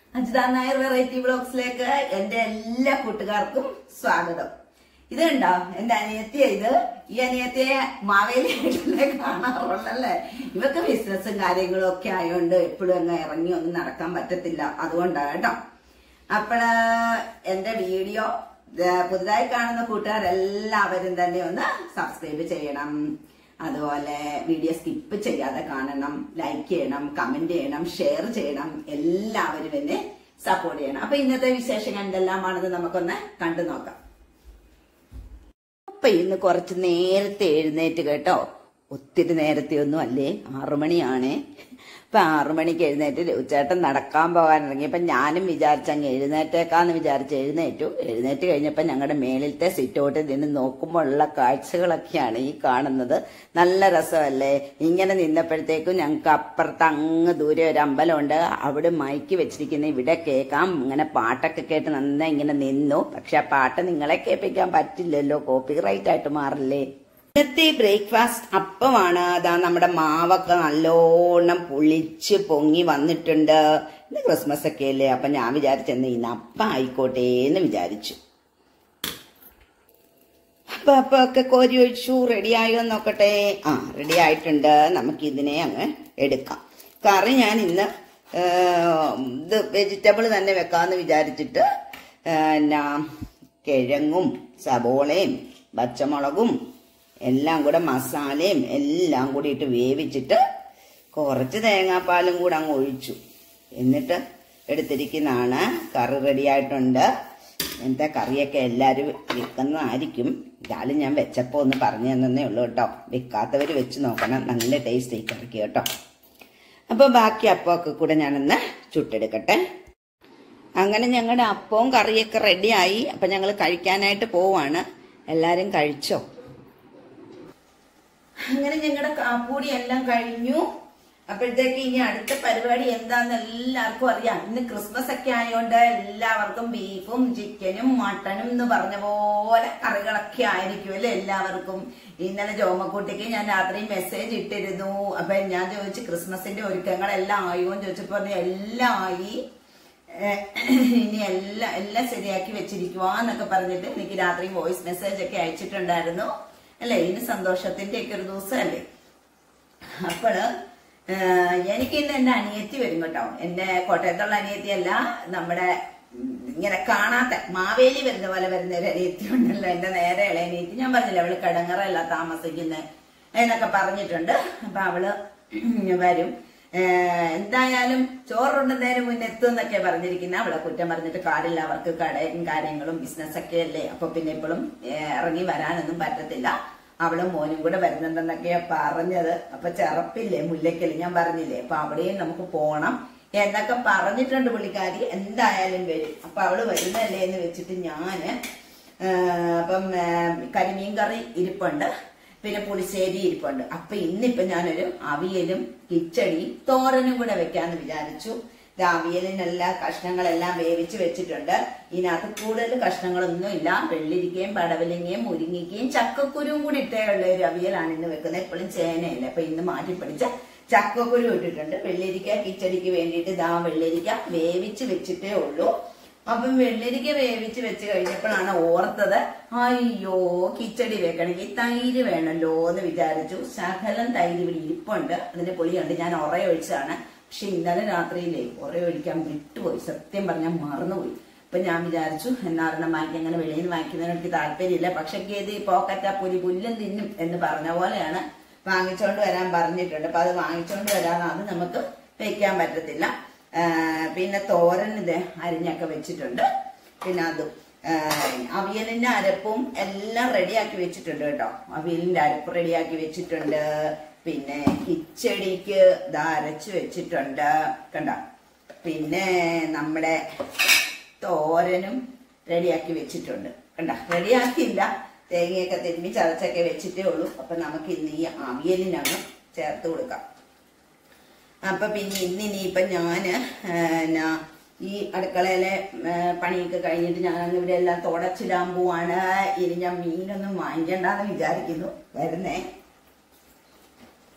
Ajitha Nair variety ബ്ലോഗ്സിലേക്ക് എന്റെ എല്ലാ കൂട്ടുകാർക്കും സ്വാഗതം ഇത് കണ്ടോ എന്റെ അനിയത്തിയ ഇത് ഈ അനിയത്തിയെ മാവേലിയായിട്ടല്ലേ കാണാറുള്ളല്ലേ ഇവർക്ക് ബിസിനസ്സും കാര്യങ്ങളും ഒക്കെ ആയതുകൊണ്ട് എപ്പോഴും അങ്ങ് ഇറങ്ങി ഒന്നും നടക്കാൻ പറ്റത്തില്ല അതുകൊണ്ടാണ് കേട്ടോ അപ്പോഴ് എന്റെ വീഡിയോ ദ- പുതുതായി കാണുന്ന കൂട്ടുകാരെല്ലാവരും തന്നെ ഒന്ന് സബ്സ്ക്രൈബ് ചെയ്യണം അതുപോലെ വീഡിയോ സ്കിപ്പ് ചെയ്യാതെ കാണണം ലൈക്ക് ചെയ്യണം കമന്റ് ചെയ്യണം ഷെയർ ചെയ്യണം എല്ലാവരും എന്നെ സപ്പോർട്ട് ചെയ്യണം അപ്പൊ ഇന്നത്തെ വിശേഷങ്ങൾ എന്തെല്ലാമാണെന്ന് നമുക്കൊന്ന് കണ്ടു നോക്കാം അപ്പൊ ഇന്ന് കുറച്ച് നേരത്തെ എഴുന്നേറ്റ് കേട്ടോ ഒത്തിരി നേരത്തെ ഒന്നും അല്ലേ ആറുമണിയാണേ അപ്പൊ ആറുമണിക്ക് എഴുന്നേറ്റ് രഘുചേട്ടൻ നടക്കാൻ പോകാൻ ഇറങ്ങിയപ്പോ ഞാനും വിചാരിച്ചങ്ങ് എഴുന്നേറ്റേക്കാന്ന് വിചാരിച്ച് എഴുന്നേറ്റു എഴുന്നേറ്റ് കഴിഞ്ഞപ്പോ ഞങ്ങളുടെ മേളിലത്തെ സിറ്റൗട്ടിൽ നിന്ന് നോക്കുമ്പോൾ ഉള്ള കാഴ്ചകളൊക്കെയാണ് ഈ കാണുന്നത് നല്ല രസമല്ലേ ഇങ്ങനെ നിന്നപ്പോഴത്തേക്കും ഞങ്ങൾക്ക് അപ്പുറത്ത് അങ്ങ് ദൂരെ ഒരു അമ്പലമുണ്ട് അവിടെ മൈക്ക് വെച്ചിരിക്കുന്ന ഇവിടെ കേൾക്കാം ഇങ്ങനെ പാട്ടൊക്കെ കേട്ട് നന്നായി ഇങ്ങനെ നിന്നു പക്ഷെ ആ പാട്ട് നിങ്ങളെ കേൾപ്പിക്കാൻ പറ്റില്ലല്ലോ കോപ്പിറൈറ്റ് ആയിട്ട് മാറില്ലേ ഇന്നത്തെ ബ്രേക്ക്ഫാസ്റ്റ് അപ്പമാണ് അതാ നമ്മുടെ മാവൊക്കെ നല്ലോണം പുളിച്ച് പൊങ്ങി വന്നിട്ടുണ്ട് ഇന്ന് ക്രിസ്മസ് ഒക്കെ അല്ലേ അപ്പൊ ഞാൻ വിചാരിച്ചെന്ന് ഇന്ന് അപ്പം ആയിക്കോട്ടെ എന്ന് വിചാരിച്ചു അപ്പൊ അപ്പൊ ഒക്കെ കോരി ഒഴിച്ചു റെഡിയായോ നോക്കട്ടെ ആ റെഡി ആയിട്ടുണ്ട് നമുക്ക് ഇതിനെ അങ്ങ് എടുക്കാം കറി ഞാൻ ഇന്ന് ആ, ഇത് വെജിറ്റബിൾ തന്നെ വെക്കാന്ന് വിചാരിച്ചിട്ട് ആ, എന്നാ കിഴങ്ങും സബോളയും പച്ചമുളകും എല്ലാം കൂടെ മസാലയും എല്ലാം കൂടി ഇട്ട് വേവിച്ചിട്ട് കുറച്ച് തേങ്ങാപ്പാലും കൂടെ അങ്ങ് ഒഴിച്ചു എന്നിട്ട് എടുത്തിരിക്കുന്നതാണ് കറി റെഡിയായിട്ടുണ്ട് ഇങ്ങനത്തെ കറിയൊക്കെ എല്ലാവരും വെക്കുന്നതായിരിക്കും ഇതാലും ഞാൻ വെച്ചപ്പോൾ ഒന്ന് പറഞ്ഞു തന്നേ ഉള്ളൂ കേട്ടോ വെക്കാത്തവർ വെച്ച് നോക്കണം നല്ല ടേസ്റ്റ് ഈ കറിക്ക് കേട്ടോ അപ്പോൾ ബാക്കി അപ്പമൊക്കെ കൂടെ ഞാനൊന്ന് ചുട്ടെടുക്കട്ടെ അങ്ങനെ ഞങ്ങളുടെ അപ്പവും കറിയൊക്കെ റെഡിയായി അപ്പം ഞങ്ങൾ കഴിക്കാനായിട്ട് പോവാണ് എല്ലാവരും കഴിച്ചോ അങ്ങനെ ഞങ്ങളുടെ കാപ്പൂടി എല്ലാം കഴിഞ്ഞു അപ്പോഴത്തേക്ക് ഇനി അടുത്ത പരിപാടി എന്താന്ന് എല്ലാവർക്കും അറിയാം ഇന്ന് ക്രിസ്മസ് ഒക്കെ ആയതുകൊണ്ട് എല്ലാവർക്കും ബീഫും ചിക്കനും മട്ടനും എന്ന് പറഞ്ഞ പോലെ കറികളൊക്കെ ആയിരിക്കും അല്ലേ എല്ലാവർക്കും ഇന്നലെ ജോമക്കുട്ടിക്ക് ഞാൻ രാത്രി മെസ്സേജ് ഇട്ടിരുന്നു അപ്പൊ ഞാൻ ചോദിച്ചു ക്രിസ്മസിന്റെ ഒരുക്കങ്ങളെല്ലാം ആയോ എന്ന് ചോദിച്ചപ്പോ പറഞ്ഞു, എല്ലാം ആയി ഏഹ് ഇനി എല്ലാം എല്ലാം ശരിയാക്കി വെച്ചിരിക്കുവാന്നൊക്കെ പറഞ്ഞിട്ട് എനിക്ക് രാത്രി വോയിസ് മെസ്സേജ് ഒക്കെ അയച്ചിട്ടുണ്ടായിരുന്നു അല്ലേ ഇനി സന്തോഷത്തിന്റെ ഒക്കെ ഒരു ദിവസമല്ലേ അപ്പോള് എനിക്ക് ഇന്ന് എന്റെ അനിയത്തി വരും കേട്ടോ എന്റെ കോട്ടയത്തുള്ള അനിയത്തിയല്ല നമ്മുടെ ഉം, ഇങ്ങനെ കാണാത്ത മാവേലി വരുന്ന പോലെ വരുന്ന ഒരു അനിയത്തി ഉണ്ടല്ലോ എന്റെ നേരെ ഇളയ അനിയത്തി ഞാൻ പറഞ്ഞില്ല അവള് കടങ്ങറല്ല താമസിക്കുന്നത് എന്നൊക്കെ പറഞ്ഞിട്ടുണ്ട് അപ്പൊ അവള് വരും ഏഹ് എന്തായാലും ചോറുണ്ടുന്നതിന് മുന്നേ എത്തും എന്നൊക്കെ പറഞ്ഞിരിക്കുന്ന അവളെ കുറ്റം പറഞ്ഞിട്ട് കാടില്ല അവർക്ക് കടയും കാര്യങ്ങളും ബിസിനസ് ഒക്കെ അല്ലേ അപ്പൊ പിന്നെ ഇപ്പോഴും ഇറങ്ങി വരാനൊന്നും പറ്റത്തില്ല അവളും മോനും കൂടെ വരുന്നുണ്ടെന്നൊക്കെയാ പറഞ്ഞത് അപ്പൊ ചെറപ്പില്ലേ മുല്ലക്കല് ഞാൻ പറഞ്ഞില്ലേ അപ്പൊ അവിടെയും നമുക്ക് പോണം എന്നൊക്കെ പറഞ്ഞിട്ടുണ്ട് പുള്ളിക്കാരി എന്തായാലും വരും അപ്പൊ അവള് വരുന്നല്ലേ എന്ന് വെച്ചിട്ട് ഞാന് ആ, അപ്പം ആ, കരിമീൻ കറി ഇരിപ്പുണ്ട് പിന്നെ പുളിശ്ശേരി ഇരിപ്പുണ്ട് അപ്പൊ ഇന്നിപ്പൊ ഞാനൊരു അവിയലും കിച്ചടിയും തോരനും കൂടെ വെക്കാന്ന് വിചാരിച്ചു ഇത് അവിയലിനെല്ലാ കഷ്ണങ്ങളെല്ലാം വേവിച്ച് വെച്ചിട്ടുണ്ട് ഇതിനകത്ത് കൂടുതൽ കഷ്ണങ്ങളൊന്നും ഇല്ല വെള്ളിരിക്കയും പടവലിങ്ങയും മുരിങ്ങിക്കയും ചക്കക്കുരുവും കൂടി ഇട്ടേ ഉള്ള ഒരു അവിയലാണ് ഇന്ന് വെക്കുന്നത് എപ്പോഴും ചേനയല്ല അപ്പൊ ഇന്ന് മാറ്റി പിടിച്ച ചക്കക്കുരു ഇട്ടിട്ടുണ്ട് വെള്ളരിക്ക കിച്ചടിക്ക് വേണ്ടിയിട്ട് ഇതാ വെള്ളരിക്ക വേവിച്ച് വെച്ചിട്ടേ ഉള്ളൂ അപ്പം വെള്ളരിക്ക വേവിച്ച് വെച്ച് കഴിഞ്ഞപ്പോഴാണ് ഓർത്തത് അയ്യോ കിച്ചടി വെക്കണമെങ്കിൽ തൈര് വേണമല്ലോ എന്ന് വിചാരിച്ചു ശകലം തൈര് ഇവിടെ ഇരിപ്പുണ്ട് അതിന്റെ പൊളിയുണ്ട് ഞാൻ ഉറയൊഴിച്ചതാണ് പക്ഷെ ഇന്നലെ രാത്രിയിലേ ഉറയൊഴിക്കാൻ വിട്ടുപോയി സത്യം പറഞ്ഞാൽ മറന്നുപോയി അപ്പൊ ഞാൻ വിചാരിച്ചു എന്നാരണം വാങ്ങിക്കാൻ അങ്ങനെ വെളിയിൽ നിന്ന് വാങ്ങിക്കുന്നതിന് എനിക്ക് താല്പര്യമില്ല പക്ഷെ ഗതി പോക്കറ്റ പുലി പുല്ലും തിന്നും എന്ന് പറഞ്ഞ പോലെയാണ് വാങ്ങിച്ചോണ്ട് വരാൻ പറഞ്ഞിട്ടുണ്ട് അപ്പൊ അത് വാങ്ങിച്ചോണ്ട് വരാതെ അത് നമുക്ക് വെക്കാൻ പറ്റത്തില്ല ആ, പിന്നെ തോരൻ ഇത് അരിഞ്ഞൊക്കെ വെച്ചിട്ടുണ്ട് പിന്നെ അതും ആ, അവിയലിന്റെ അരപ്പും എല്ലാം റെഡിയാക്കി വെച്ചിട്ടുണ്ട് കേട്ടോ അവിയലിന്റെ അരപ്പ് റെഡിയാക്കി വെച്ചിട്ടുണ്ട് പിന്നെ കിച്ചടിക്ക് ഇതാ അരച്ച് വെച്ചിട്ടുണ്ട് കണ്ട പിന്നെ നമ്മുടെ തോരനും റെഡിയാക്കി വെച്ചിട്ടുണ്ട് കണ്ട റെഡിയാക്കിയില്ല തേങ്ങയൊക്കെ തിരുമ്മി ചതച്ചൊക്കെ വെച്ചിട്ടേ ഉള്ളൂ അപ്പൊ നമുക്ക് ഇന്ന് ഈ അവിയലിനങ്ങ് ചേർത്ത് കൊടുക്കാം അപ്പൊ പിന്നെ ഇന്ന് ഇനിയിപ്പൊ ഞാന് ആ, എന്നാ ഈ അടുക്കളയിലെ ആ, പണിയൊക്കെ കഴിഞ്ഞിട്ട് ഞാൻ അങ്ങ് ഇവിടെ എല്ലാം തുടച്ചിടാൻ പോവാണ് ഇനി ഞാൻ മീനൊന്നും വാങ്ങിക്കണ്ടെന്ന് വിചാരിക്കുന്നു വരുന്നേ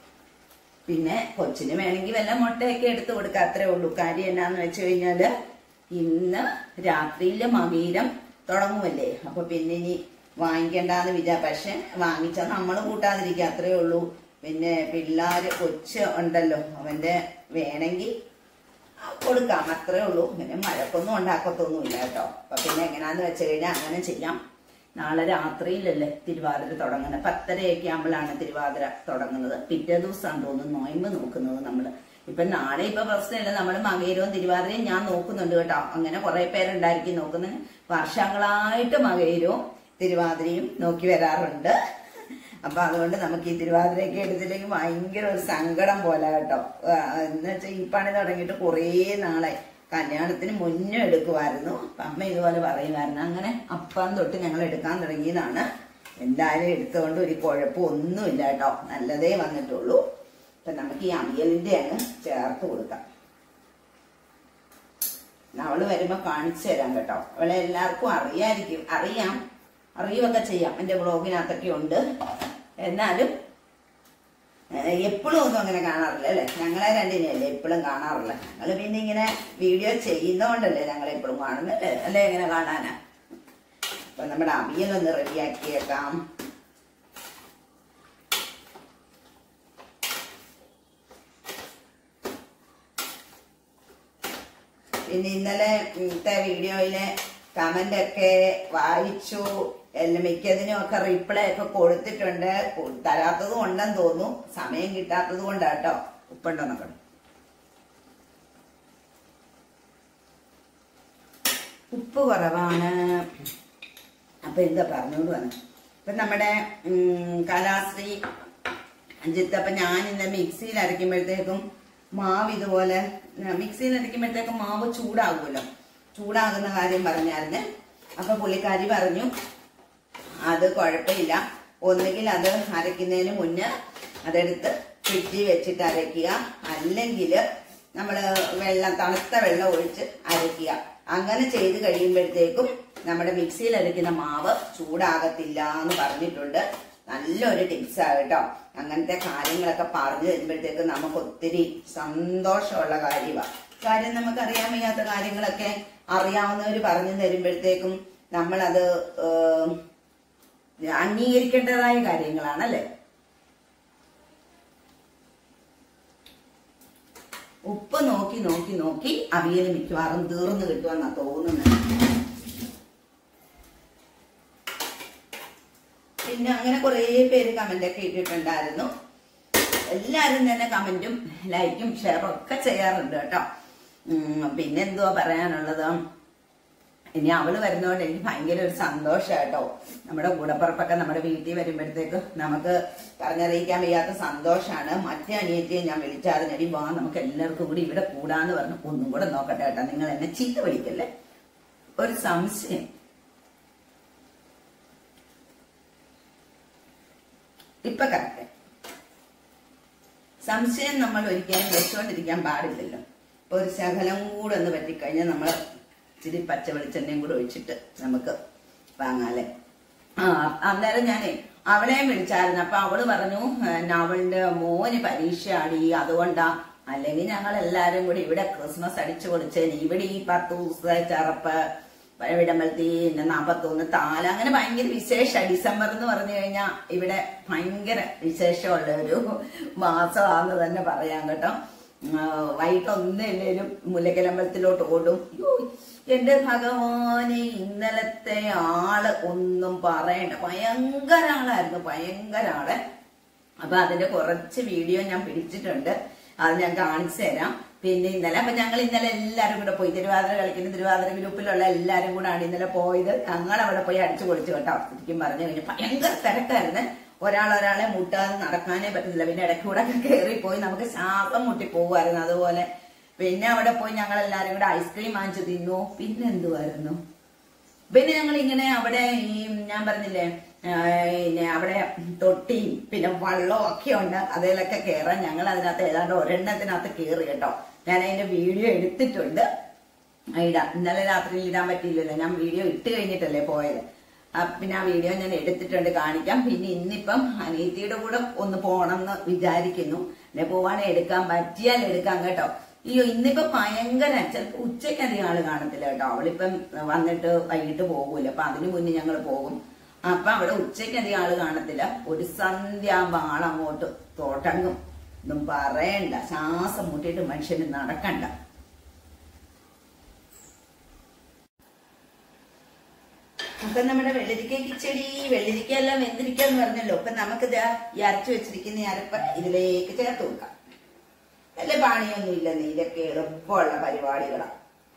പിന്നെ കൊച്ചിന് വേണമെങ്കിൽ വല്ല മുട്ടയൊക്കെ എടുത്തു കൊടുക്കുക അത്രേ ഉള്ളൂ കാര്യം എന്നാന്ന് വെച്ച് കഴിഞ്ഞാല് ഇന്ന് രാത്രിയിലെ മകീരം തുടങ്ങുമല്ലേ അപ്പൊ പിന്നെ ഇനി വാങ്ങിക്കണ്ടെന്ന് വിചാ പക്ഷെ വാങ്ങിച്ചാൽ നമ്മൾ കൂട്ടാതിരിക്കുക അത്രേ ഉള്ളൂ പിന്നെ പിള്ളാര് കൊച്ച് ഉണ്ടല്ലോ അവന്റെ വേണമെങ്കിൽ കൊടുക്കാം അത്രേ ഉള്ളൂ പിന്നെ മഴക്കൊന്നും ഉണ്ടാക്കത്തൊന്നുമില്ല കേട്ടോ അപ്പൊ പിന്നെ എങ്ങനെയാന്ന് വെച്ച് കഴിഞ്ഞാൽ അങ്ങനെ ചെയ്യാം നാളെ രാത്രിയിലല്ലേ തിരുവാതിര തുടങ്ങുന്നത് പത്തരയൊക്കെ ആകുമ്പോഴാണ് തിരുവാതിര തുടങ്ങുന്നത് പിറ്റേ ദിവസമാണ് തോന്നുന്നു നോയമ്പ് നോക്കുന്നത് നമ്മള് ഇപ്പൊ നാളെ ഇപ്പൊ പ്രശ്നമില്ല നമ്മൾ മകയിരവും തിരുവാതിരയും ഞാൻ നോക്കുന്നുണ്ട് കേട്ടോ അങ്ങനെ കുറെ പേരുണ്ടായിരിക്കും നോക്കുന്നത് വർഷങ്ങളായിട്ട് മകയിരവും തിരുവാതിരയും നോക്കി വരാറുണ്ട് അപ്പൊ അതുകൊണ്ട് നമുക്ക് ഈ തിരുവാതിരയൊക്കെ എടുത്തില്ലെങ്കിൽ ഭയങ്കര ഒരു സങ്കടം പോലെ കേട്ടോ ആ, എന്ന് വെച്ചാൽ ഈ പണി തുടങ്ങിയിട്ട് കുറേ നാളായി കല്യാണത്തിന് മുന്നേ എടുക്കുമായിരുന്നു അപ്പൊ അമ്മ ഇതുപോലെ പറയുമായിരുന്നു അങ്ങനെ അപ്പം തൊട്ട് ഞങ്ങൾ എടുക്കാൻ തുടങ്ങിയതാണ് എന്തായാലും എടുത്തുകൊണ്ട് ഒരു കുഴപ്പമൊന്നുമില്ല കേട്ടോ നല്ലതേ വന്നിട്ടുള്ളൂ അപ്പൊ നമുക്ക് ഈ അവിയലിന്റെ അങ്ങ് ചേർത്ത് കൊടുക്കാം അവള് വരുമ്പോ കാണിച്ചു തരാം കേട്ടോ അവളെ എല്ലാവർക്കും അറിയായിരിക്കും അറിയാം അറിയുമൊക്കെ ചെയ്യാം എന്റെ ബ്ലോഗിനകത്തൊക്കെ ഉണ്ട് എന്നാലും എപ്പോഴും ഒന്നും അങ്ങനെ കാണാറില്ല അല്ലേ ഞങ്ങളെ രണ്ടിനെയല്ലേ എപ്പോഴും കാണാറില്ല ഞങ്ങൾ പിന്നെ ഇങ്ങനെ വീഡിയോ ചെയ്യുന്നോണ്ടല്ലേ ഞങ്ങൾ എപ്പോഴും കാണുന്നത് അല്ലേ എങ്ങനെ കാണാനാ അപ്പൊ നമ്മുടെ അവിയലൊന്ന് റെഡിയാക്കിയേക്കാം പിന്നെ ഇന്നലെ ഇന്നത്തെ വീഡിയോയിലെ കമന്റ് ഒക്കെ വായിച്ചു എല്ലാം മിക്കതിനും ഒക്കെ റിപ്ലൈ ഒക്കെ കൊടുത്തിട്ടുണ്ട് കൊ- തരാത്തതും ഉണ്ടെന്ന് തോന്നുന്നു സമയം കിട്ടാത്തത് കൊണ്ടാട്ടോ ഉപ്പുണ്ടോ നോക്കണം ഉപ്പ് കുറവാണ് അപ്പൊ എന്താ പറഞ്ഞോണ്ട് വന്നു ഇപ്പൊ നമ്മുടെ ഉം, കലാശ്രീ അഞ്ചിത്ത് അപ്പൊ ഞാൻ ഇന്ന് മിക്സിയിൽ അരയ്ക്കുമ്പോഴത്തേക്കും മാവ് ഇതുപോലെ ഉം, മിക്സിയിൽ അരയ്ക്കുമ്പോഴത്തേക്കും മാവ് ചൂടാകുമല്ലോ ചൂടാകുന്ന കാര്യം പറഞ്ഞായിരുന്നു അപ്പൊ പുള്ളിക്കാരി പറഞ്ഞു അത് കുഴപ്പമില്ല ഒന്നുകിൽ അത് അരയ്ക്കുന്നതിന് മുന്നേ അതെടുത്ത് ചുറ്റി വെച്ചിട്ട് അരയ്ക്കുക അല്ലെങ്കിൽ നമ്മൾ വെള്ളം തണുത്ത വെള്ളം ഒഴിച്ച് അരയ്ക്കുക അങ്ങനെ ചെയ്ത് കഴിയുമ്പോഴത്തേക്കും നമ്മുടെ മിക്സിയിൽ അരയ്ക്കുന്ന മാവ് ചൂടാകത്തില്ല എന്ന് പറഞ്ഞിട്ടുണ്ട് നല്ലൊരു ടിപ്സാണ് കേട്ടോ അങ്ങനത്തെ കാര്യങ്ങളൊക്കെ പറഞ്ഞു തരുമ്പോഴത്തേക്കും നമുക്ക് ഒത്തിരി സന്തോഷമുള്ള കാര്യമാണ് കാര്യം നമുക്ക് അറിയാൻ വയ്യാത്ത കാര്യങ്ങളൊക്കെ അറിയാവുന്നവർ പറഞ്ഞു തരുമ്പോഴത്തേക്കും നമ്മളത് ഏഹ്, അംഗീകരിക്കേണ്ടതായ കാര്യങ്ങളാണല്ലേ ഉപ്പ് നോക്കി നോക്കി നോക്കി അവിയൽ മിക്കവാറും തീർന്നു കിട്ടുമെന്നാ തോന്നുന്നത് പിന്നെ അങ്ങനെ കുറേ പേര് കമന്റ് ഒക്കെ ഇട്ടിട്ടുണ്ടായിരുന്നു എല്ലാരും തന്നെ കമന്റും ലൈക്കും ഷെയറും ഒക്കെ ചെയ്യാറുണ്ട് കേട്ടോ ഉം, പിന്നെ എന്തുവാ പറയാനുള്ളത് ഇനി അവള് വരുന്നതുകൊണ്ട് എനിക്ക് ഭയങ്കര ഒരു സന്തോഷം കേട്ടോ നമ്മുടെ കൂടപ്പുറപ്പൊക്കെ നമ്മുടെ വീട്ടിൽ വരുമ്പോഴത്തേക്ക് നമുക്ക് പറഞ്ഞറിയിക്കാൻ വയ്യാത്ത സന്തോഷമാണ് മറ്റേ അനിയത്തിയെ ഞാൻ വിളിച്ചായിരുന്നു എടി വാ നമുക്ക് എല്ലാവർക്കും കൂടി ഇവിടെ കൂടാന്ന് പറഞ്ഞു ഒന്നും കൂടെ നോക്കട്ടെ കേട്ടോ നിങ്ങൾ എന്നെ ചീത്ത വിളിക്കല്ലേ ഒരു സംശയം ഇപ്പൊ കറക്റ്റ് സംശയം നമ്മൾ ഒരിക്കലും വെച്ചുകൊണ്ടിരിക്കാൻ പാടില്ലല്ലോ ഇപ്പൊ ഒരു ശകലം കൂടെ ഒന്ന് പറ്റിക്കഴിഞ്ഞാൽ നമ്മൾ ഇച്ചിരി പച്ച വെളിച്ചെണ്ണയും കൂടെ ഒഴിച്ചിട്ട് നമുക്ക് വാങ്ങാല്ലേ ആ അന്നേരം ഞാനേ അവളെയും വിളിച്ചായിരുന്നു അപ്പൊ അവള് പറഞ്ഞു "പിന്നെ അവളുടെ മോന് പരീക്ഷയാടി അതുകൊണ്ടാ അല്ലെങ്കിൽ ഞങ്ങൾ എല്ലാരും കൂടി ഇവിടെ ക്രിസ്മസ് അടിച്ചു പൊളിച്ചേന് ഇവിടെ ഈ പത്ത് ദിവസത്തെ ചറപ്പ് വിടമ്പലത്തി പിന്നെ നാപ്പത്തൊന്ന് താല അങ്ങനെ ഭയങ്കര വിശേഷ ഡിസംബർ എന്ന് പറഞ്ഞു കഴിഞ്ഞാൽ ഇവിടെ ഭയങ്കര വിശേഷമുള്ള ഒരു മാസമാണെന്ന് തന്നെ പറയാം കേട്ടോ ആ, വൈകിട്ട് ഒന്നില്ലേലും മുല്ലക്കലമ്പലത്തിലോട്ട് ഓടും യ്യോ, എന്റെ ഭഗവാനെ ഇന്നലത്തെ ആള് ഒന്നും പറയണ്ട ഭയങ്കര ആളായിരുന്നു ഭയങ്കര ആള് അപ്പൊ അതിന്റെ കുറച്ച് വീഡിയോ ഞാൻ പിടിച്ചിട്ടുണ്ട് അത് ഞാൻ കാണിച്ചു തരാം പിന്നെ ഇന്നലെ അപ്പൊ ഞങ്ങൾ ഇന്നലെ എല്ലാരും കൂടെ പോയി തിരുവാതിര കളിക്കുന്ന തിരുവാതിര ഗ്രൂപ്പിലുള്ള എല്ലാരും കൂടാണ് ഇന്നലെ പോയത് ഞങ്ങൾ അവിടെ പോയി അടിച്ചു പൊളിച്ചു കേട്ടോ ശരിക്കും പറഞ്ഞു കഴിഞ്ഞാൽ ഭയങ്കര തിരക്കായിരുന്നു ഒരാൾ ഒരാളെ മുട്ടാതെ നടക്കാനേ പറ്റുന്നില്ല പിന്നെ ഇടയ്ക്ക് കൂടെ ഒക്കെ കയറി പോയി നമുക്ക് ശ്വാസം മുട്ടി പോകുമായിരുന്നു അതുപോലെ പിന്നെ അവിടെ പോയി ഞങ്ങൾ എല്ലാരും കൂടെ ഐസ്ക്രീം വാങ്ങിച്ചു തിന്നു പിന്നെ എന്തുവായിരുന്നു പിന്നെ ഞങ്ങൾ ഇങ്ങനെ അവിടെ ഈ ഞാൻ പറഞ്ഞില്ലേ ആ, പിന്നെ അവിടെ തൊട്ടിയും പിന്നെ വള്ളവും ഒക്കെ ഉണ്ട് അതിലൊക്കെ കയറാൻ ഞങ്ങൾ അതിനകത്ത് ഏതാണ്ട് ഒരെണ്ണത്തിനകത്ത് കയറി കേട്ടോ ഞാൻ അതിന്റെ വീഡിയോ എടുത്തിട്ടുണ്ട് ആ, ഇടാം ഇന്നലെ രാത്രിയിൽ ഇടാൻ പറ്റിയില്ലല്ലോ ഞാൻ വീഡിയോ ഇട്ട് കഴിഞ്ഞിട്ടല്ലേ പോയത് ആ, പിന്നെ ആ വീഡിയോ ഞാൻ എടുത്തിട്ടുണ്ട് കാണിക്കാം പിന്നെ ഇന്നിപ്പം അനിയത്തിയുടെ കൂടെ ഒന്ന് പോണം എന്ന് വിചാരിക്കുന്നു പിന്നെ പോവാണെങ്കിൽ എടുക്കാൻ പറ്റിയാൽ എടുക്കാം കേട്ടോ അയ്യോ ഇന്നിപ്പോ ഭയങ്കര ചിലപ്പോ ഉച്ചയ്ക്ക് അധികം ആള് കാണത്തില്ല കേട്ടോ അവളിപ്പം വന്നിട്ട് വൈകിട്ട് പോകൂല അപ്പൊ അതിനു മുന്നേ ഞങ്ങൾ പോകും അപ്പൊ അവിടെ ഉച്ചയ്ക്ക് അധികം ആള് കാണത്തില്ല ഒരു സന്ധ്യാകുമ്പോ ആളങ്ങോട്ട് തോട്ടങ്ങും ഒന്നും പറയണ്ട ശ്വാസം മുട്ടിയിട്ട് മനുഷ്യന് നടക്കണ്ട അപ്പൊ നമ്മുടെ വെള്ളരിക്ക കിച്ചടി വെള്ളരിക്ക എല്ലാം വെന്തിരിക്കാന്ന് പറഞ്ഞല്ലോ അപ്പൊ നമുക്കിത് ഈ അരച്ചു വെച്ചിരിക്കുന്ന ഈ അരപ്പ് ഇതിലേക്ക് ചേർത്ത് കൊടുക്കാം വലിയ പണിയൊന്നും ഇല്ലെന്ന് ഇതൊക്കെ എളുപ്പമുള്ള പരിപാടികളാണ്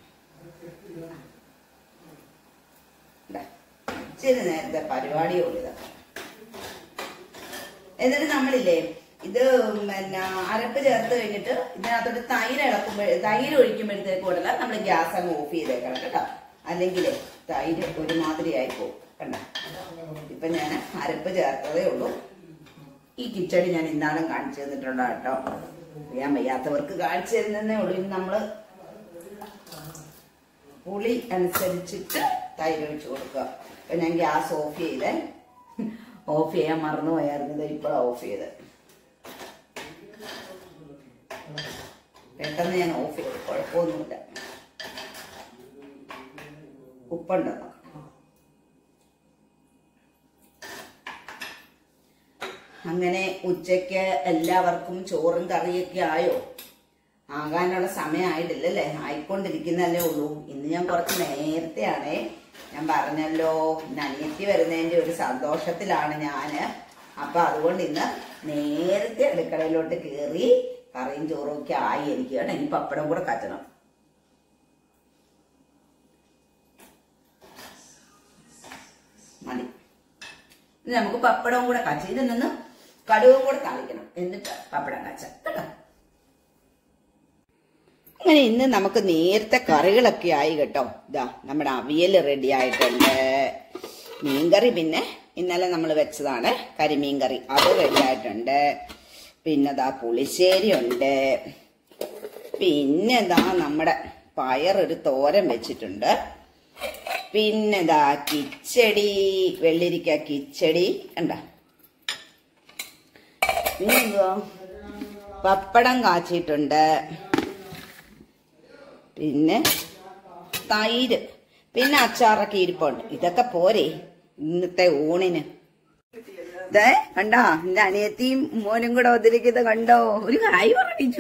ഇതാ, ഇച്ചിരി നേരത്തെ പരിപാടിയുള്ളൂ ഇതൊക്കെ എന്നിട്ട് നമ്മളില്ലേ ഇത് പിന്നെ അരപ്പ് ചേർത്ത് കഴിഞ്ഞിട്ട് ഇതിനകത്തോട്ട് തൈര് ഇളക്കുമ്പോൾ തൈര് ഒഴിക്കുമ്പോഴത്തേക്ക് ഉടനെ നമ്മൾ ഗ്യാസ് അങ്ങ് ഓഫ് ചെയ്തേക്കണം കേട്ടോ അല്ലെങ്കിൽ തൈര് ഒരുമാതിരി ആയി പോകും കണ്ട ഇപ്പൊ ഞാൻ അരപ്പ് ചേർത്തതേ ഉള്ളൂ ഈ കിച്ചടി ഞാൻ ഇന്നാളും കാണിച്ചു തന്നിട്ടുണ്ട് കേട്ടോ അറിയാൻ വയ്യാത്തവർക്ക് കാണിച്ചു തരുന്നതേ ഉള്ളൂ ഇനി നമ്മള് പുളി അനുസരിച്ചിട്ട് തൈര് ഒഴിച്ച് കൊടുക്കുക അപ്പൊ ഞാൻ ഗ്യാസ് ഓഫ് ചെയ്തേ ഓഫ് ചെയ്യാൻ മറന്നു പോയായിരുന്നത് ഇപ്പോഴാണ് ഓഫ് ചെയ്ത് പെട്ടെന്ന് ഞാൻ ഓഫ് ചെയ്തു കുഴപ്പമൊന്നുമില്ല ഉപ്പുണ്ടോ അങ്ങനെ ഉച്ചയ്ക്ക് എല്ലാവർക്കും ചോറും കറിയൊക്കെ ആയോ ആകാനുള്ള സമയമായിട്ടില്ലല്ലേ ആയിക്കൊണ്ടിരിക്കുന്നല്ലേ ഉള്ളൂ ഇന്ന് ഞാൻ കുറച്ച് നേരത്തെയാണേ ഞാൻ പറഞ്ഞല്ലോ ഇന്ന് അനിയത്തി വരുന്നതിന്റെ ഒരു സന്തോഷത്തിലാണ് ഞാന് അപ്പൊ അതുകൊണ്ട് ഇന്ന് നേരത്തെ അടുക്കളയിലോട്ട് കയറി കറിയും ചോറും ഒക്കെ ആയി എനിക്ക് കേട്ടോ ഇനി പപ്പടം കൂടെ കച്ചണം മതി ഇനി നമുക്ക് പപ്പടവും കൂടെ കച്ച ഇതിൽ നിന്ന് കടുവും കൂടെ താളിക്കണം എന്നിട്ട് പപ്പടം കച്ച കേട്ടോ അങ്ങനെ ഇന്ന് നമുക്ക് നേരത്തെ കറികളൊക്കെ ആയി കേട്ടോ ഇതാ നമ്മുടെ അവിയൽ റെഡി ആയിട്ടുണ്ട് മീൻകറി പിന്നെ ഇന്നലെ നമ്മൾ വെച്ചതാണ് കരിമീൻ കറി അത് റെഡി ആയിട്ടുണ്ട് പിന്നെ ദാ പുളിശ്ശേരി ഉണ്ട് പിന്നെ ദാ നമ്മുടെ പയറൊരു തോരൻ വെച്ചിട്ടുണ്ട് പിന്നെ ദാ കിച്ചടി വെള്ളിരിക്ക കിച്ചടി കണ്ട പിന്നെ എന്തുവാ പപ്പടം കാച്ചിട്ടുണ്ട് പിന്നെ തൈര് പിന്നെ അച്ചാറൊക്കെ ഇരിപ്പുണ്ട് ഇതൊക്കെ പോരെ ഇന്നത്തെ ഊണിന് ഇതേ കണ്ടോ എന്റെ അനിയത്തിയും മോനും കൂടെ വന്നിരിക്കുന്നത് കണ്ടോ ഒരു കായ് പറയിച്ചു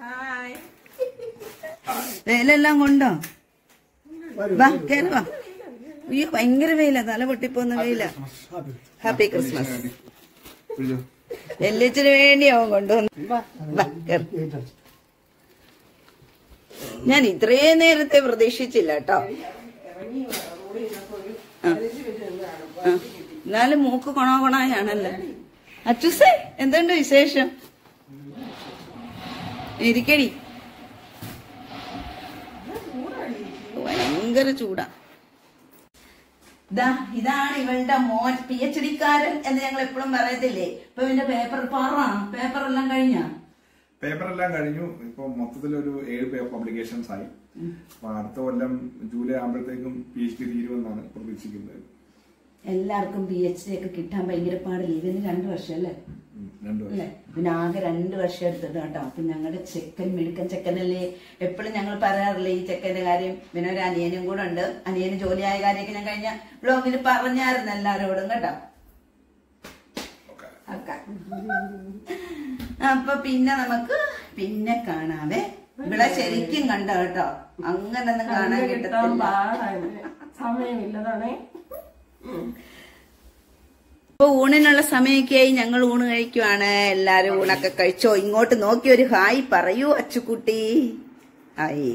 വെയിലെല്ലാം കൊണ്ടോ വാ കേറി വാ അയ്യോ ഭയങ്കര വെയില തല പൊട്ടിപ്പോന്ന വെയില ഹാപ്പി ക്രിസ്മസ് വെല്ലിച്ചിന് വേണ്ടി അവൻ കൊണ്ടുവന്നു വാ കേറി ഞാൻ ഇത്രയും നേരത്തെ പ്രതീക്ഷിച്ചില്ല കേട്ടോ ആ. ആ. എന്നാലും മൂക്ക് കൊണോ കൊണായാണല്ലോ അച്ചുസേ എന്തുണ്ട് വിശേഷം ഇരിക്കടി ഭയങ്കര ചൂടാ ദാ ഇതാണ് ഇവളുടെ മോൻ പി എച്ച് ഡിക്കാരൻ എന്ന് ഞങ്ങൾ എപ്പോഴും പറയത്തില്ലേ ഇപ്പൊ ഇവന്റെ പേപ്പർ പാറാ പേപ്പർ എല്ലാം കഴിഞ്ഞാ പേപ്പർ എല്ലാം കഴിഞ്ഞു ഇപ്പൊ മൊത്തത്തിൽ ഒരു ഏഴ് പേപ്പർ പബ്ലിക്കേഷൻസ് ആയി അപ്പൊ അടുത്ത കൊല്ലം ജൂലൈ ആകുമ്പോഴത്തേക്കും പി എച്ച് ഡി തീരുമെന്നാണ് പ്രതീക്ഷിക്കുന്നത് എല്ലാവർക്കും പി എച്ച് ഡി ഒക്കെ കിട്ടാൻ ഭയങ്കര പാടില്ല ഇതിന് രണ്ടു വർഷം അല്ലേ ഉം, രണ്ടു വർഷം അല്ലേ പിന്നെ ആകെ രണ്ട് വർഷം എടുത്തിട്ട് കേട്ടോ അപ്പൊ ഞങ്ങളുടെ ചെക്കൻ മിടുക്കൻ ചെക്കനല്ലേ എപ്പോഴും ഞങ്ങൾ പറയാറില്ലേ ഈ ചെക്കന്റെ കാര്യം പിന്നെ ഒരു അനിയനും കൂടെ ഉണ്ട് അനിയന് ജോലിയായ കാര്യമൊക്കെ ഞാൻ കഴിഞ്ഞ ബ്ലോഗിൽ പറഞ്ഞായിരുന്നു എല്ലാരോടും കേട്ടോ ഓക്കെ ഒക്കെ. അപ്പൊ പിന്നെ നമുക്ക് പിന്നെ കാണാവേ ഇവിടെ ശരിക്കും കണ്ട കേട്ടോ അങ്ങനൊന്നും കാണാൻ കിട്ടാൻ കിട്ടത്തില്ല പാടാണ് സമയമില്ലതാണേ ഇപ്പൊ ഊണിനുള്ള സമയമൊക്കെയായി ഞങ്ങൾ ഊണ് കഴിക്കുവാണ് എല്ലാരും ഊണൊക്കെ കഴിച്ചോ ഇങ്ങോട്ട് നോക്കി ഒരു ഹായ് പറയൂ അച്ചുക്കുട്ടി ഹായ്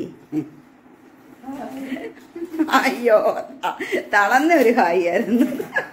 അയ്യോ ത- തളർന്ന ഒരു ഹായ് ആയിരുന്നു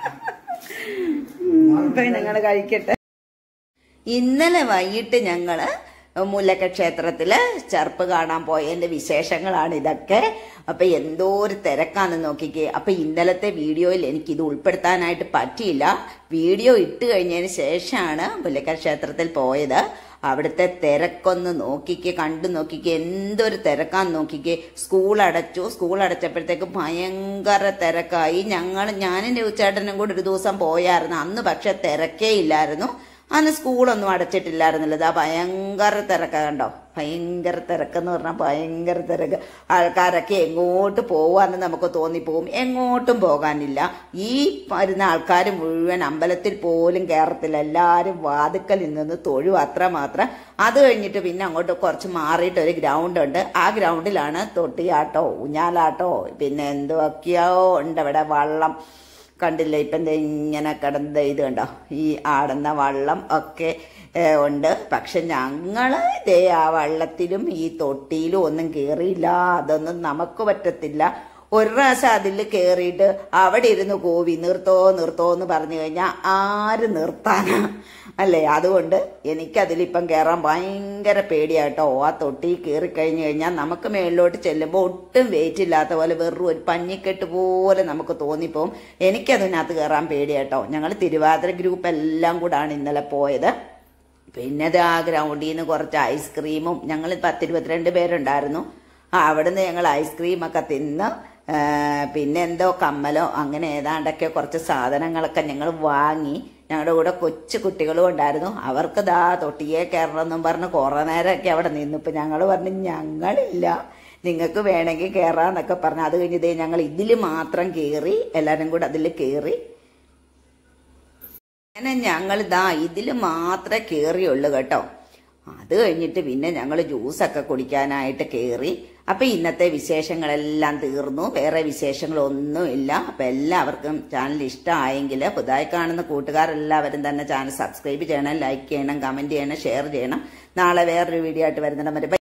ഇപ്പൊ ഞങ്ങൾ കഴിക്കട്ടെ ഇന്നലെ വൈകിട്ട് ഞങ്ങള് മുല്ലക്ക ക്ഷേത്രത്തില് ചെറുപ്പ് കാണാൻ പോയതിന്റെ വിശേഷങ്ങളാണ് ഇതൊക്കെ അപ്പൊ എന്തോ ഒരു തിരക്കാന്ന് നോക്കിക്കേ അപ്പൊ ഇന്നലത്തെ വീഡിയോയിൽ എനിക്ക് ഇത് ഉൾപ്പെടുത്താനായിട്ട് പറ്റിയില്ല വീഡിയോ ഇട്ട് കഴിഞ്ഞതിന് ശേഷമാണ് മുല്ലക്ക ക്ഷേത്രത്തിൽ പോയത് അവിടുത്തെ തിരക്കൊന്ന് നോക്കിക്കേ കണ്ടു നോക്കിക്കേ എന്തൊരു തിരക്കാന്ന് നോക്കിക്കേ സ്കൂൾ അടച്ചു സ്കൂൾ അടച്ചപ്പോഴത്തേക്ക് ഭയങ്കര തിരക്കായി ഞങ്ങൾ ഞാനും രവിച്ചേട്ടനും കൂടെ ഒരു ദിവസം പോയായിരുന്നു അന്ന് പക്ഷെ തിരക്കേ ഇല്ലായിരുന്നു അന്ന് സ്കൂളൊന്നും അടച്ചിട്ടില്ലായിരുന്നല്ലോ ഇതാ ഭയങ്കര തിരക്ക കണ്ടോ ഭയങ്കര തിരക്കെന്ന് പറഞ്ഞാൽ ഭയങ്കര തിരക്ക് ആൾക്കാരൊക്കെ എങ്ങോട്ട് പോവാന്ന് നമുക്ക് തോന്നിപ്പോവും എങ്ങോട്ടും പോകാനില്ല ഈ വരുന്ന ആൾക്കാർ മുഴുവൻ അമ്പലത്തിൽ പോലും കയറത്തില്ല എല്ലാവരും വാതുക്കൽ നിന്ന് തൊഴു അത്രമാത്രം അത് കഴിഞ്ഞിട്ട് പിന്നെ അങ്ങോട്ട് കുറച്ച് മാറിയിട്ട് ഒരു ഗ്രൗണ്ട് ഉണ്ട് ആ ഗ്രൗണ്ടിലാണ് തൊട്ടിയാട്ടോ ഊഞ്ഞാലാട്ടോ പിന്നെ എന്തൊക്കെയോ ഉണ്ട് അവിടെ വള്ളം കണ്ടില്ല ഇപ്പം ദേ ഇങ്ങനെ കിടന്ന ഇത് കണ്ടോ ഈ ആടുന്ന വള്ളം ഒക്കെ ഏ, ഉണ്ട് പക്ഷെ ഞങ്ങൾ ദേ ആ വള്ളത്തിലും ഈ തൊട്ടിയിലും ഒന്നും കയറിയില്ല അതൊന്നും നമുക്ക് പറ്റത്തില്ല ഒരു പ്രാവശ്യം അതിൽ കയറിയിട്ട് അവിടെ ഇരുന്ന് കോവി നിർത്തോ നിർത്തോ എന്ന് പറഞ്ഞു കഴിഞ്ഞാൽ ആര് നിർത്താനാ അല്ലേ അതുകൊണ്ട് എനിക്കതിലിപ്പം കയറാൻ ഭയങ്കര പേടിയാട്ടോ ആ തൊട്ടി കയറി കഴിഞ്ഞു കഴിഞ്ഞാൽ നമുക്ക് മേളിലോട്ട് ചെല്ലുമ്പോൾ ഒട്ടും വെയിറ്റ് ഇല്ലാത്ത പോലെ വെറും ഒരു പഞ്ഞിക്കെട്ട് പോലെ നമുക്ക് തോന്നിപ്പോവും എനിക്കതിനകത്ത് കയറാൻ പേടിയാട്ടോ ഞങ്ങൾ തിരുവാതിര ഗ്രൂപ്പ് എല്ലാം കൂടാണ് ഇന്നലെ പോയത് പിന്നെ അത് ആ ഗ്രൗണ്ടിൽ നിന്ന് കുറച്ച് ഐസ്ക്രീമും ഞങ്ങൾ പത്തിരുപത്തിരണ്ട് പേരുണ്ടായിരുന്നു ആ, അവിടുന്ന് ഞങ്ങൾ ഐസ്ക്രീമൊക്കെ തിന്ന് ആ, പിന്നെ എന്തോ കമ്മലോ അങ്ങനെ ഏതാണ്ടൊക്കെ കുറച്ച് സാധനങ്ങളൊക്കെ ഞങ്ങൾ വാങ്ങി ഞങ്ങളുടെ കൂടെ കൊച്ചു കുട്ടികളും ഉണ്ടായിരുന്നു അവർക്ക് ദാ തൊട്ടിയെ കയറണമെന്നും പറഞ്ഞ് കുറേ നേരമൊക്കെ അവിടെ നിന്നു ഇപ്പം ഞങ്ങൾ പറഞ്ഞു ഞങ്ങളില്ല നിങ്ങൾക്ക് വേണമെങ്കിൽ കയറാന്നൊക്കെ പറഞ്ഞു അത് കഴിഞ്ഞ് ദേ ഞങ്ങൾ ഇതിൽ മാത്രം കയറി എല്ലാവരും കൂടെ അതിൽ കയറി അങ്ങനെ ഞങ്ങൾ ഇതാ ഇതിൽ മാത്രമേ കയറിയുള്ളൂ കേട്ടോ അത് കഴിഞ്ഞിട്ട് പിന്നെ ഞങ്ങൾ ജ്യൂസൊക്കെ കുടിക്കാനായിട്ട് കയറി അപ്പൊ ഇന്നത്തെ വിശേഷങ്ങളെല്ലാം തീർന്നു വേറെ വിശേഷങ്ങളൊന്നുമില്ല അപ്പൊ എല്ലാവർക്കും ചാനൽ ഇഷ്ടമായെങ്കിൽ പുതുതായി കാണുന്ന കൂട്ടുകാരെല്ലാവരും തന്നെ ചാനൽ സബ്സ്ക്രൈബ് ചെയ്യണം ലൈക്ക് ചെയ്യണം കമന്റ് ചെയ്യണം ഷെയർ ചെയ്യണം നാളെ വേറൊരു വീഡിയോ ആയിട്ട് വരുന്നുണ്ട്